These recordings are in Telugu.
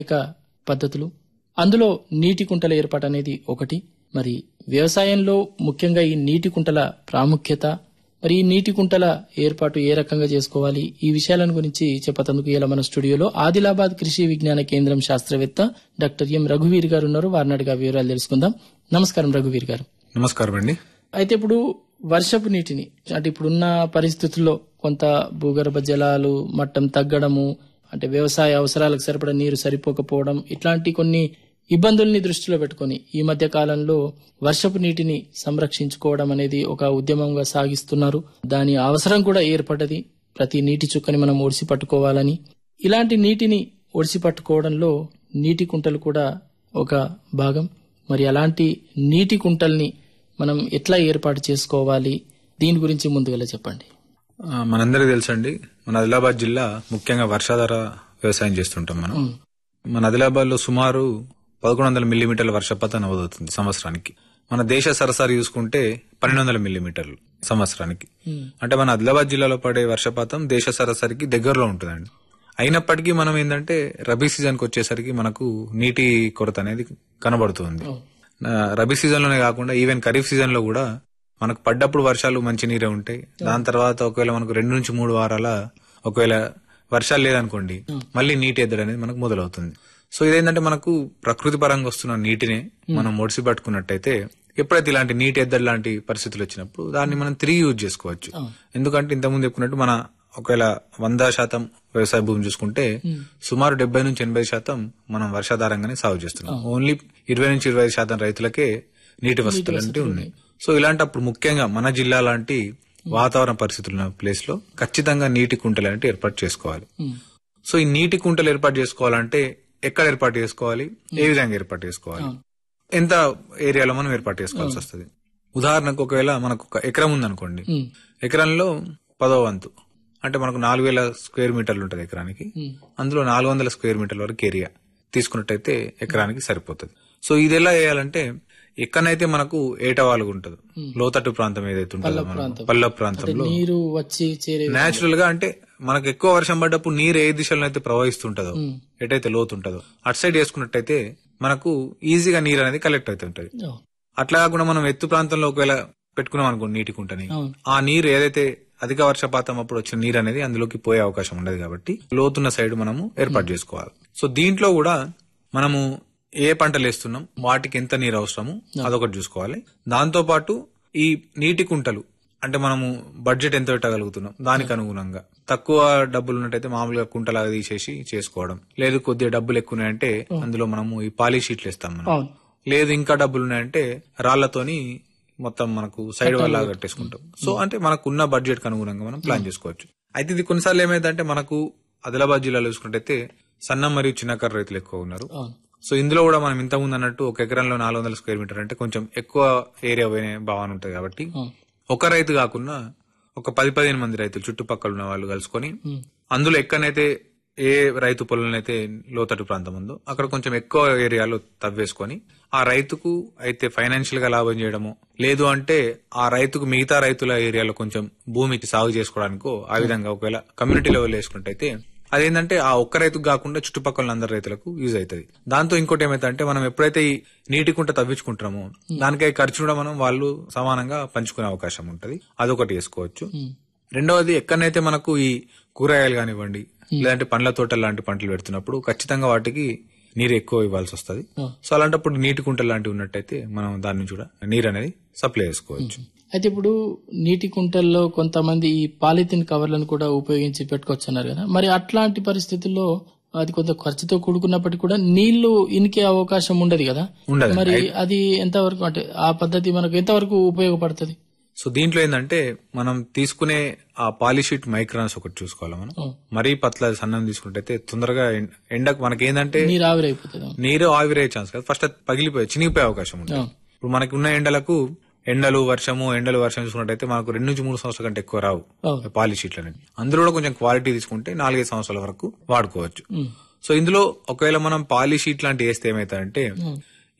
ఇక పద్ధతులు అందులో నీటి కుంటల ఏర్పాటు అనేది ఒకటి మరి వ్యవసాయంలో ముఖ్యంగా ఈ నీటి కుంటల ప్రాముఖ్యత మరి ఈ నీటి కుంటల ఏర్పాటు ఏ రకంగా చేసుకోవాలి ఈ విషయాలను గురించి చెప్పతందుకు ఇలా మన స్టూడియోలో ఆదిలాబాద్ కృషి విజ్ఞాన కేంద్రం శాస్త్రవేత్త డాక్టర్ ఎం రఘువీర్ గారు ఉన్నారు వారిని అడిగా వివరాలు తెలుసుకుందాం నమస్కారం రఘువీర్ గారు నమస్కారం అండి అయితే ఇప్పుడు వర్షపు నీటిని అంటే ఇప్పుడున్న పరిస్థితుల్లో కొంత భూగర్భ జలాలు మట్టం తగ్గడము అంటే వ్యవసాయ అవసరాలకు సరిపడా నీరు సరిపోకపోవడం ఇట్లాంటి కొన్ని ఇబ్బందుల్ని దృష్టిలో పెట్టుకొని ఈ మధ్య కాలంలో వర్షపు నీటిని సంరక్షించుకోవడం అనేది ఒక ఉద్యమంగా సాగిస్తున్నారు దాని అవసరం కూడా ఏర్పడ్డది ప్రతి నీటి చుక్కని మనం ఒడిసి పట్టుకోవాలని ఇలాంటి నీటిని ఒడిసి పట్టుకోవడంలో నీటి కుంటలు కూడా ఒక భాగం మరి అలాంటి నీటి కుంటల్ని మనం ఎట్లా ఏర్పాటు చేసుకోవాలి దీని గురించి ముందుగా చెప్పండి ఆ, మనందరికీ తెలుసండి మన ఆదిలాబాద్ జిల్లా ముఖ్యంగా వర్షాధార వ్యవసాయం చేస్తుంటాం మనం మన ఆదిలాబాద్ లో సుమారు పదకొండు వందల మిల్లీమీటర్ల వర్షపాతం నమోదవుతుంది సంవత్సరానికి మన దేశ సరాసరి చూసుకుంటే పన్నెండు వందల మిల్లీమీటర్లు సంవత్సరానికి అంటే మన ఆదిలాబాద్ జిల్లాలో పడే వర్షపాతం దేశ సరాసరికి దగ్గరలో ఉంటుందండి అయినప్పటికీ మనం ఏంటంటే రబీ సీజన్కి వచ్చేసరికి మనకు నీటి కొరత అనేది కనబడుతుంది ఆ, రబీ సీజన్ లోనే కాకుండా ఈవెన్ ఖరీఫ్ సీజన్ లో కూడా మనకు పడ్డప్పుడు వర్షాలు మంచి నీరే ఉంటాయి దాని తర్వాత ఒకవేళ మనకు రెండు నుంచి మూడు వారాల ఒకవేళ వర్షాలు లేదనుకోండి మళ్ళీ నీటి ఎద్దడి అనేది మనకు మొదలవుతుంది సో ఇదేంటంటే మనకు ప్రకృతి పరంగా వస్తున్న నీటినే మనం ఒడిసి పట్టుకున్నట్టయితే ఎప్పుడైతే ఇలాంటి నీటి ఎద్దడి లాంటి పరిస్థితులు వచ్చినప్పుడు దాన్ని మనం తిరిగి యూజ్ చేసుకోవచ్చు ఎందుకంటే ఇంతకుముందు చెప్పుకున్నట్టు మన ఒకవేళ వంద శాతం వ్యవసాయ భూమి చూసుకుంటే సుమారు డెబ్బై నుంచి ఎనభై శాతం మనం వర్షాధారంగానే సాగు చేస్తున్నాం ఓన్లీ ఇరవై నుంచి ఇరవై ఐదు శాతం రైతులకే నీటి వసతులు అంటే ఉన్నాయి సో ఇలాంటప్పుడు ముఖ్యంగా మన జిల్లా లాంటి వాతావరణ పరిస్థితులు ఉన్న ప్లేస్ లో ఖచ్చితంగా నీటి కుంటలు అంటే ఏర్పాటు చేసుకోవాలి సో ఈ నీటి కుంటలు ఏర్పాటు చేసుకోవాలంటే ఎక్కడ ఏర్పాటు చేసుకోవాలి ఏ విధంగా ఏర్పాటు చేసుకోవాలి ఎంత ఏరియాలో మనం ఏర్పాటు చేసుకోవాల్సి వస్తుంది ఉదాహరణకు ఒకవేళ మనకు ఒక ఎకరం ఉందనుకోండి ఎకరంలో పదో వంతు అంటే మనకు నాలుగు వేల స్క్వేర్ మీటర్లు ఉంటుంది ఎకరానికి అందులో నాలుగు వందల స్క్వేర్ మీటర్ల వరకు ఏరియా తీసుకున్నట్టయితే ఎకరానికి సరిపోతుంది సో ఇది ఎలా చేయాలంటే ఎక్కడైతే మనకు ఏటవాలుగా ఉంటుంది లోతట్టు ప్రాంతం ఏదైతే ఉంటుందో మనకు పల్ల ప్రాంతంలో నీరు వచ్చి చేరే నేచురల్ గా అంటే మనకు ఎక్కువ వర్షం పడ్డప్పుడు నీరు ఏ దిశలో అయితే ప్రవహిస్తుంటదో ఎటైతే లోతు ఉంటుందో అటు సైడ్ వేసుకున్నట్టయితే మనకు ఈజీగా నీరు అనేది కలెక్ట్ అవుతుంటది ఓ, అట్లా కాకుండా మనం ఎత్తు ప్రాంతంలో ఒకవేళ పెట్టుకున్నాం అనుకోండి నీటి కుంటని అవును. ఆ నీరు ఏదైతే అధిక వర్షపాతం అప్పుడు వచ్చిన నీరు అనేది అందులోకి పోయే అవకాశం ఉండదు కాబట్టి లోతున్న సైడ్ మనము ఏర్పాటు చేసుకోవాలి సో దీంట్లో కూడా మనము ఏ పంటలు వేస్తున్నాం వాటికి ఎంత నీరు అవసరము అదొకటి చూసుకోవాలి దాంతో పాటు ఈ నీటి కుంటలు అంటే మనము బడ్జెట్ ఎంత పెట్టగలుగుతున్నాం దానికి అనుగుణంగా తక్కువ డబ్బులు ఉన్నట్టయితే మామూలుగా కుంటలాగా తీసేసి చేసుకోవడం లేదు కొద్దిగా డబ్బులు ఎక్కువ ఉన్నాయంటే అందులో మనము ఈ పాలీ షీట్లు ఇస్తాం మనం అవును లేదు ఇంకా డబ్బులు ఉన్నాయంటే రాళ్లతోని మొత్తం మనకు సైడ్ వల్ల కట్టేసుకుంటాం సో అంటే మనకు ఉన్న బడ్జెట్ కు అనుగుణంగా మనం ప్లాన్ చేసుకోవచ్చు అయితే ఇది కొన్నిసార్లు ఏమైందంటే మనకు ఆదిలాబాద్ జిల్లాలో చూసుకుంటే సన్న మరియు చిన్నకారు రైతులు ఎక్కువ ఉన్నారు అవును సో ఇందులో కూడా మనం ఇంత ముందు అన్నట్టు ఒక ఎకరంలో నాలుగు వందల స్క్వేర్ మీటర్ అంటే కొంచెం ఎక్కువ ఏరియా పోయిన భావన ఉంటుంది కాబట్టి అవును. ఒక రైతు కాకుండా ఒక పది పదిహేను మంది రైతులు చుట్టుపక్కల ఉన్న వాళ్ళు కలుసుకొని అందులో ఎక్కడైతే ఏ రైతు పొలం అయితే లోతట్టు ప్రాంతం ఉందో అక్కడ కొంచెం ఎక్కువ ఏరియాలో తవ్వేసుకొని ఆ రైతుకు అయితే ఫైనాన్షియల్ గా లాభం చేయడము లేదు అంటే ఆ రైతుకు మిగతా రైతుల ఏరియాలో కొంచెం భూమికి సాగు చేసుకోవడానికో ఆ విధంగా ఒకవేళ కమ్యూనిటీ లెవెల్ వేసుకున్నట్టయితే అదేంటంటే ఆ ఒక్క రైతుకు కాకుండా చుట్టుపక్కల అందరు రైతులకు యూజ్ అవుతుంది దాంతో ఇంకోటి ఏమైతే మనం ఎప్పుడైతే ఈ నీటి కుంట తవ్వించుకుంటున్నామో దానికై ఖర్చు కూడా మనం వాళ్ళు సమానంగా పంచుకునే అవకాశం ఉంటది అదొకటి వేసుకోవచ్చు రెండవది ఎక్కడైతే మనకు ఈ కూరగాయలు కానివ్వండి లేదంటే పండ్ల తోటలు లాంటి పంటలు పెడుతున్నప్పుడు ఖచ్చితంగా వాటికి నీరు ఎక్కువ ఇవ్వాల్సి వస్తుంది సో అలాంటప్పుడు నీటి కుంటలు లాంటివి ఉన్నట్టయితే మనం దాని నుంచి కూడా నీరు అనేది సప్లై చేసుకోవచ్చు అయితే ఇప్పుడు నీటి కుంటల్లో కొంతమంది ఈ పాలిథిన్ కవర్లను కూడా ఉపయోగించి పెట్టుకోవచ్చు అన్నారు కదా మరి అట్లాంటి పరిస్థితుల్లో అది కొంత ఖర్చుతో కూడుకున్నప్పటికీ కూడా నీళ్లు ఇనికే అవకాశం ఉండదు కదా ఉండదు మరి అది ఎంతవరకు అంటే ఆ పద్ధతి మనకు ఎంతవరకు ఉపయోగపడుతుంది సో దీంట్లో ఏంటంటే మనం తీసుకునే ఆ పాలిషీట్ మైక్రాన్స్ ఒకటి చూసుకోవాలి మనం ఓ. మరీ పట్ల సన్నం తీసుకుంటే తొందరగా ఎండ- ఎండకు మనకి ఏంటంటే నీరు ఆవిరైపోతుంది నీరు ఆవిరయ్యే ఛాన్స్ కాదు ఫస్ట్ అది పగిలిపోయి చినిగిపోయే అవకాశం ఉంటుంది ఇప్పుడు మనకి ఉన్న ఎండలకు ఎండలు వర్షము ఎండలు వర్షం చూసుకున్నట్టయితే మనకు రెండు నుంచి మూడు సంవత్సరాల కంటే ఎక్కువ రావు అవును. పాలిషీట్లు అనేది అందులో కూడా కొంచెం క్వాలిటీ తీసుకుంటే నాలుగైదు సంవత్సరాల వరకు వాడుకోవచ్చు సో ఇందులో ఒకవేళ మనం పాలిషీట్ లాంటి వేస్తే ఏమైతుందంటే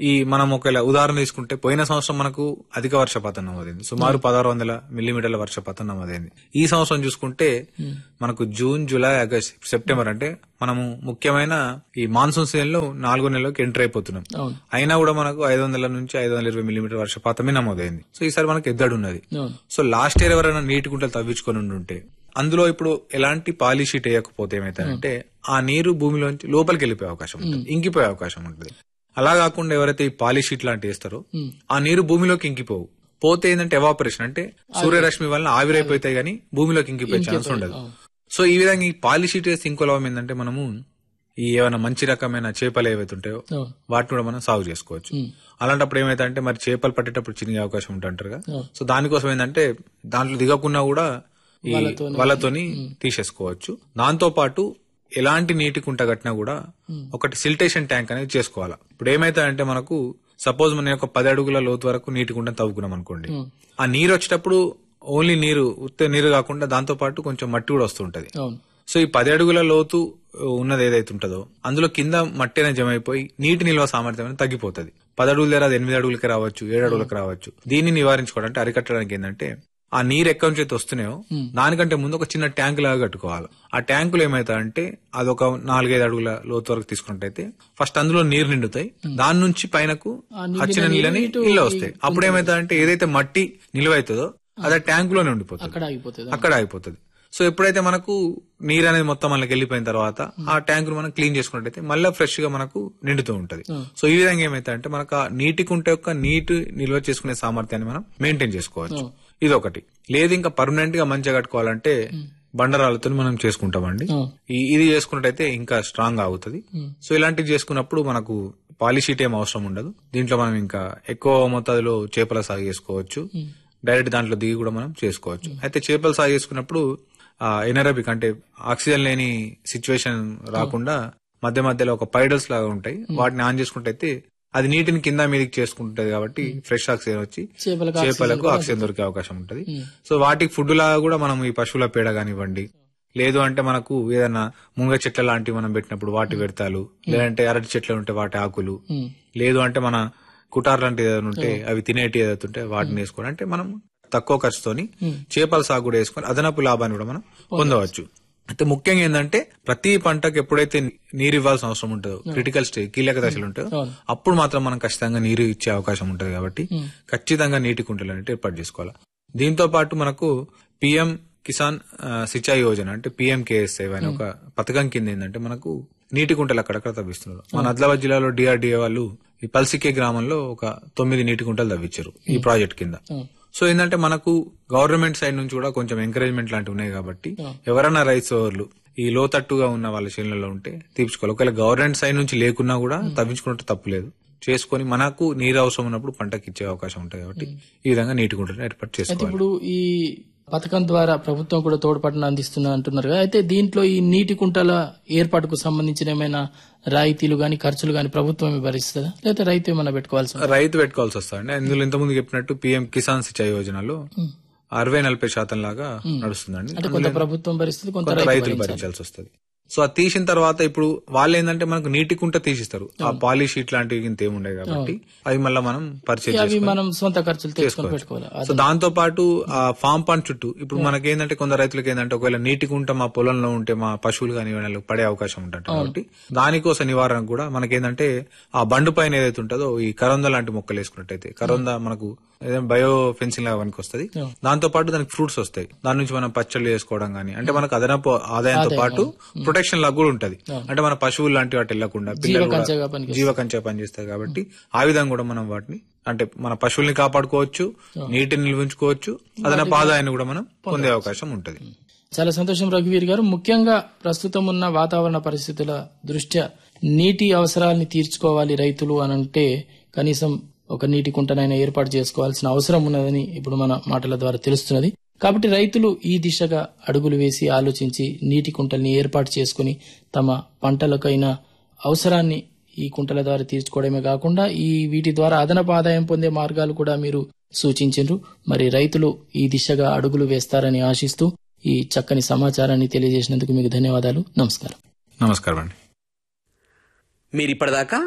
ఈ మనం ఒకవేళ ఉదాహరణ తీసుకుంటే పోయిన సంవత్సరం మనకు అధిక వర్షపాతం నమోదైంది సుమారు పదహారు వందల మిల్లీమీటర్ల వర్షపాతం నమోదైంది ఈ సంవత్సరం చూసుకుంటే మనకు జూన్ జూలై ఆగస్ట్ సెప్టెంబర్ అంటే మనము ముఖ్యమైన ఈ మాన్సూన్ సీజన్ లో నాలుగో నెలలోకి ఎంటర్ అయిపోతున్నాం అవును అయినా కూడా మనకు ఐదు వందల నుంచి ఐదు వందల ఇరవై మిల్లీమీటర్ వర్షపాతమే నమోదైంది సో ఈసారి మనకు ఎద్దడు ఉన్నది అవును సో లాస్ట్ ఇయర్ ఎవరైనా నీటి గుంటలు తవ్వించుకొని ఉండుంటే అందులో ఇప్పుడు ఎలాంటి పాలీ షీట్ వేయకపోతే ఏమైతుందంటే ఆ నీరు భూమిలోంచి లోపలికి వెళ్ళిపోయే అవకాశం ఉంటుంది ఇంకిపోయే అవకాశం ఉంటుంది అలా కాకుండా ఎవరైతే ఈ పాలీ షీట్ లాంటి వేస్తారో ఆ నీరు భూమిలోకి ఇంకిపోవు పోతే ఏంటంటే ఎవాపరేషన్ అంటే సూర్యరశ్మి వలన ఆవిరైపోతాయి గానీ భూమిలోకి ఇంకిపోయే ఛాన్స్ ఉండదు సో ఈ విధంగా ఈ పాలీ షీట్ వేస్తే ఇంకో లాభం ఏంటంటే మనము ఈ ఏమైనా మంచి రకమైన చేపలు ఏవైతే ఉంటాయో అవును వాటిని కూడా మనం సాగు చేసుకోవచ్చు అలాంటప్పుడు ఏమైతే మరి చేపలు పట్టేటప్పుడు చినిగే అవకాశం ఉంటుంటారుగా అవును. సో దానికోసం ఏంటంటే దాంట్లో దిగకుండా కూడా ఈ వలతోని- వలతోని తీసేసుకోవచ్చు దాంతో పాటు ఎలాంటి నీటి కుంట కట్టినా కూడా ఒకటి సిల్టేషన్ ట్యాంక్ అనేది చేసుకోవాలి ఇప్పుడు ఏమైతుందంటే మనకు సపోజ్ మన ఒక పది అడుగుల లోతు వరకు నీటి కుంట తవ్వుకున్నాం అనుకోండి ఆ నీరు వచ్చేటప్పుడు ఓన్లీ నీరు ఉత్తే నీరు కాకుండా దాంతో పాటు కొంచెం మట్టి కూడా వస్తుంటది అవును సో ఈ పది అడుగుల లోతు ఉన్నది ఏదైతే ఉంటుందో అందులో కింద మట్టి అనేది జమ అయిపోయి నీటి నిల్వ సామర్థ్యం అనేది తగ్గిపోతుంది పది అడుగుల దగ్గర అది ఎనిమిది అడుగులకి రావచ్చు ఏడు అడుగులకు రావచ్చు దీన్ని నివారించుకోవడం అంటే అరికట్టడానికి ఏంటంటే ఆ నీరు ఎక్కడి నుంచి అయితే వస్తున్నాయో దానికంటే ముందు ఒక చిన్న ట్యాంక్ లాగా కట్టుకోవాలి ఆ ట్యాంకులు ఏమైతాయంటే అది ఒక నాలుగైదు అడుగుల లోతు వరకు తీసుకున్నట్టయితే ఫస్ట్ అందులో నీరు నిండుతాయి దాని నుంచి పైనకు ఆ నిండిన వచ్చిన నీళ్ళని నీరు నీళ్ళు వస్తాయి అప్పుడు ఏమైతుందంటే ఏదైతే మట్టి నిల్వ అవుతుందో అది ఆ ట్యాంకులోనే ఉండిపోతుంది అక్కడ ఆగిపోతుంది అక్కడ అయిపోతుంది సో ఎప్పుడైతే మనకు నీరు అనేది మొత్తం మనకి వెళ్ళిపోయిన తర్వాత ఆ ట్యాంక్ మనం క్లీన్ చేసుకున్నట్టయితే మళ్ళీ ఫ్రెష్ గా మనకు నిండుతూ ఉంటది సో ఈ విధంగా ఏమైతే అంటే మనకు ఆ నీటి కుంట యొక్క నీటి నిల్వ చేసుకునే సామర్థ్యాన్ని మనం మెయింటైన్ చేసుకోవచ్చు ఇది ఒకటి లేదు ఇంకా పర్మనెంట్ గా మంచిగా కట్టుకోవాలంటే బండరాలతో మనం చేసుకుంటామండి అవును. ఈ- ఇది చేసుకున్నట్టయితే ఇంకా స్ట్రాంగ్ అవుతుంది సో ఇలాంటివి చేసుకున్నప్పుడు మనకు పాలిషీట్ ఏం అవసరం ఉండదు దీంట్లో మనం ఇంకా ఎక్కువ మోతాదులో చేపల సాగు చేసుకోవచ్చు డైరెక్ట్ దాంట్లో దిగి కూడా మనం చేసుకోవచ్చు అయితే చేపలు సాగు చేసుకున్నప్పుడు ఎనరబిక్ అంటే ఆక్సిజన్ లేని సిచ్యువేషన్ రాకుండా మధ్య మధ్యలో ఒక పైడల్స్ లాగా ఉంటాయి వాటిని ఆన్ చేసుకుంటే అది నీటిని కింద మీదకి చేసుకుంటది కాబట్టి ఫ్రెష్ ఆక్సిజన్ వచ్చి చేపలకు చేపలకు ఆక్సిజన్ దొరికే అవకాశం ఉంటది సో వాటికి ఫుడ్ లాగా కూడా మనం ఈ పశువుల పేడ కానివ్వండి లేదు అంటే మనకు ఏదైనా ముంగ చెట్ల లాంటివి మనం పెట్టినప్పుడు వాటి వ్యర్థాలు లేదంటే అరటి చెట్లు ఉంటే వాటి ఆకులు ఉమ్. లేదు అంటే మన కుటార్ లాంటివి ఏదైనా ఉంటే అవి తినేటి ఏదైతే ఉంటే వాటిని వేసుకోవడం అంటే మనం తక్కువ ఖర్చుతోని చేపల సాగు కూడా వేసుకొని అదనపు లాభాన్ని కూడా మనం పొందవచ్చు అయితే ముఖ్యంగా ఏంటంటే ప్రతి పంటకు ఎప్పుడైతే నీరు ఇవ్వాల్సిన అవసరం ఉంటుందో క్రిటికల్ స్టేజ్ కీలక దశలు ఉంటుందో అవును. అప్పుడు మాత్రం మనం ఖచ్చితంగా నీరు ఇచ్చే అవకాశం ఉంటది కాబట్టి ఖచ్చితంగా నీటి కుంటలు అనేవి ఏర్పాటు చేసుకోవాలి దీంతో పాటు మనకు పిఎం కిసాన్ ఆ, సిచాయి యోజన అంటే పిఎం కేఎస్ఐ అనే ఒక పథకం కింద ఏంటంటే మనకు నీటి కుంటలు అక్కడక్కడ తవ్విస్తున్నారు మన ఆదిలాబాద్ జిల్లాలో డిఆర్డిఏ వాళ్ళు ఈ పల్సికే గ్రామంలో ఒక తొమ్మిది నీటి కుంటలు తవ్వించారు ఈ ప్రాజెక్ట్ కింద అవును. సో ఏంటంటే మనకు గవర్నమెంట్ సైడ్ నుంచి కూడా కొంచెం ఎంకరేజ్మెంట్ లాంటివి ఉన్నాయి కాబట్టి ఎవరైనా రైతు సోదరులు ఈ లోతట్టుగా ఉన్న వాళ్ళ చేనులలో ఉంటే తీర్చుకోవాలి ఒకవేళ గవర్నమెంట్ సైడ్ నుంచి లేకున్నా కూడా తవ్వించుకుంటే తప్పులేదు చేసుకొని మనకు నీరు అవసరం ఉన్నప్పుడు పంటకి ఇచ్చే అవకాశం ఉంటుంది కాబట్టి ఈ విధంగా నీటి గుంటను ఏర్పాటు అయితే చేసుకోవాలి ఇప్పుడు ఈ పథకం ద్వారా ప్రభుత్వం కూడా తోడ్పాటును అందిస్తున్నా అంటున్నారు కదా అయితే దీంట్లో ఈ నీటి కుంటల ఏర్పాటుకు సంబంధించిన ఏమైనా రాయితీలు గాని ఖర్చులు గాని ప్రభుత్వమే భరిస్తుందా లేదా రైతు ఏమైనా పెట్టుకోవాల్సి ఉంటుందా? రైతు పెట్టుకోవాల్సి వస్తుంది ఇందులో ఇంతకుముందు చెప్పినట్టు పిఎం కిసాన్ సిచాయి యోజనలో అరవై నలభై శాతం లాగా నడుస్తుందండి అంటే కొంత ప్రభుత్వం భరిస్తుంది కొంత కొంత రైతు రైతులు భరించాల్సి వస్తుంది సో అది తీసిన తర్వాత ఇప్పుడు వాళ్ళు ఏంటంటే మనకు నీటి కుంట తీసిస్తారు ఆ పాలీ షీట్ లాంటివి ఇంత ఏముండవు కాబట్టి అవి మళ్ళీ మనం పరిచయం అవి మనం సొంత ఖర్చులు తెచ్చుకొని పెట్టుకోవాలి సో దాంతో పాటు ఆ ఫామ్ పండ్ చుట్టూ ఇప్పుడు మనకి ఏంటంటే కొందరు రైతులకు ఏంటంటే ఒకవేళ నీటి కుంట మా పొలంలో ఉంటే మా పశువులు కానీ ఏమైనా పడే అవకాశం ఉంటుంది కాబట్టి దానికోసం నివారణకు కూడా మనకేంటంటే ఆ బండు పైన ఏదైతే ఉంటుందో ఈ కరంద లాంటి మొక్కలు వేసుకున్నట్టయితే కరంద మనకు ఏదైనా బయో ఫెన్సింగ్ లాగా పనికి వస్తుంది దాంతో పాటు దానికి ఫ్రూట్స్ వస్తాయి దాని నుంచి మనం పచ్చళ్ళు చేసుకోవడం కానీ అంటే మనకు అదనపు ఆదాయంతో పాటు ప్రొటెక్షన్ లాగా కూడా ఉంటది అంటే మన పశువులు లాంటి వాటి వెళ్లకుండా పిల్లలు కూడా కంచెగా పనికి జీవ కంచె పనిచేస్తాయి కాబట్టి ఆ విధంగా కూడా మనం వాటిని అంటే మన పశువుల్ని కాపాడుకోవచ్చు నీటిని నిల్వించుకోవచ్చు అదనపు ఆదాయాన్ని కూడా మనం పొందే అవకాశం ఉంటది చాలా సంతోషం రఘువీర్ గారు ముఖ్యంగా ప్రస్తుతం ఉన్న వాతావరణ పరిస్థితుల దృష్ట్యా నీటి అవసరాలని తీర్చుకోవాలి రైతులు అని అంటే కనీసం ఒక నీటి కుంటనైనా ఏర్పాటు చేసుకోవాల్సిన అవసరం ఉన్నదని ఇప్పుడు మన మాటల ద్వారా తెలుస్తున్నది కాబట్టి రైతులు ఈ దిశగా అడుగులు వేసి ఆలోచించి నీటి కుంటల్ని ఏర్పాటు చేసుకుని తమ పంటలకైన అవసరాన్ని ఈ కుంటల ద్వారా తీర్చుకోవడమే కాకుండా ఈ వీటి ద్వారా అదనపు ఆదాయం పొందే మార్గాలు కూడా మీరు సూచించారు మరి రైతులు ఈ దిశగా అడుగులు వేస్తారని ఆశిస్తూ ఈ చక్కని సమాచారాన్ని తెలియజేసినందుకు మీకు ధన్యవాదాలు నమస్కారం నమస్కారం అండి మీరిప్పటిదాకా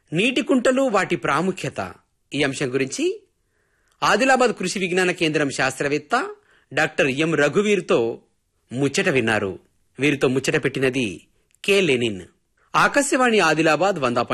నీటి కుంటలు వాటి ప్రాముఖ్యత ఈ అంశం గురించి ఆదిలాబాద్ కృషి విజ్ఞాన కేంద్రం శాస్త్రవేత్త డాక్టర్ ఎం రఘువీర్తో ముచ్చట విన్నారు వీరితో ముచ్చట పెట్టినది కె లెనిన్ ఆకాశవాణి ఆదిలాబాద్ వంద